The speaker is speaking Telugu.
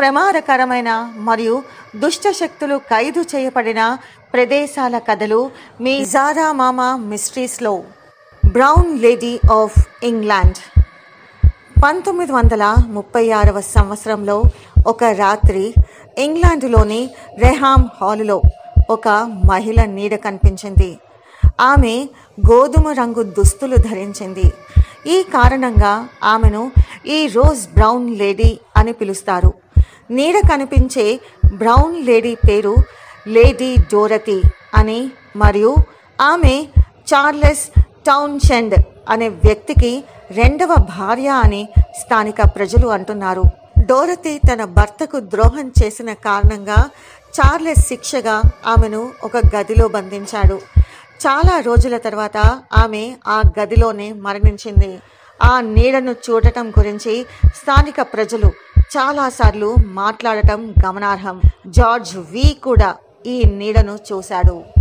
ప్రమాదకరమైన మరియు దుష్ట శక్తులు ఖైదు చేయబడిన ప్రదేశాల కథలు మీ జారా మామా మిస్ట్రీస్లో బ్రౌన్ లేడీ ఆఫ్ ఇంగ్లాండ్ పంతొమ్మిది వందల ముప్పై ఆరవ సంవత్సరంలో ఒక రాత్రి ఇంగ్లాండ్లోని రెహామ్ హాలులో ఒక మహిళ నీడ కనిపించింది ఆమె గోధుమ రంగు దుస్తులు ధరించింది ఈ కారణంగా ఆమెను ఈ రోజ్ బ్రౌన్ లేడీ అని పిలుస్తారు నీడ కనిపించే బ్రౌన్ లేడీ పేరు లేడీ డోరతి అని మరియు ఆమె చార్లెస్ టౌన్షెండ్ అనే వ్యక్తికి రెండవ భార్య అని స్థానిక ప్రజలు అంటున్నారు డోరతి తన భర్తకు ద్రోహం చేసిన కారణంగా చార్లెస్ శిక్షగా ఆమెను ఒక గదిలో బంధించాడు చాలా రోజుల తర్వాత ఆమె ఆ గదిలోనే మరణించింది ఆ నీడను చూడటం గురించి స్థానిక ప్రజలు చాలాసార్లు మాట్లాడటం గమనార్హం జార్జ్ వి కూడా ఈ నీడను చూశాడు